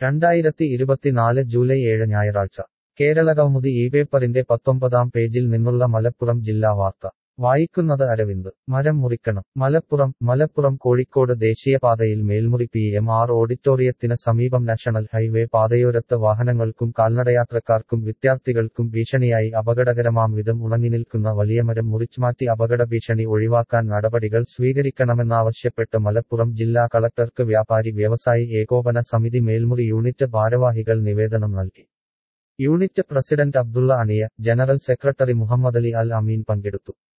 രണ്ടായിരത്തി ഇരുപത്തിനാല് ജൂലൈ ഏഴ് ഞായറാഴ്ച കേരളകൗമുദി ഈ പേപ്പറിന്റെ പത്തൊമ്പതാം പേജിൽ നിന്നുള്ള മലപ്പുറം ജില്ലാ വാർത്ത വായിക്കുന്നത് അരവിന്ദ് മരം മുറിക്കണം മലപ്പുറം മലപ്പുറം കോഴിക്കോട് ദേശീയപാതയിൽ മേൽമുറി പി എം ആർ ഓഡിറ്റോറിയത്തിന് സമീപം നാഷണൽ ഹൈവേ പാതയോരത്ത് വാഹനങ്ങൾക്കും കാൽനടയാത്രക്കാർക്കും വിദ്യാർത്ഥികൾക്കും ഭീഷണിയായി അപകടകരമാം വിധം ഉണങ്ങിനിൽക്കുന്ന വലിയ മരം മുറിച്ചുമാറ്റി അപകട ഭീഷണി ഒഴിവാക്കാൻ നടപടികൾ സ്വീകരിക്കണമെന്നാവശ്യപ്പെട്ട് മലപ്പുറം ജില്ലാ കളക്ടർക്ക് വ്യാപാരി വ്യവസായി ഏകോപന സമിതി മേൽമുറി യൂണിറ്റ് ഭാരവാഹികൾ നിവേദനം നൽകി യൂണിറ്റ് പ്രസിഡന്റ് അബ്ദുള്ള അണിയ ജനറൽ സെക്രട്ടറി മുഹമ്മദലി അൽ അമീൻ പങ്കെടുത്തു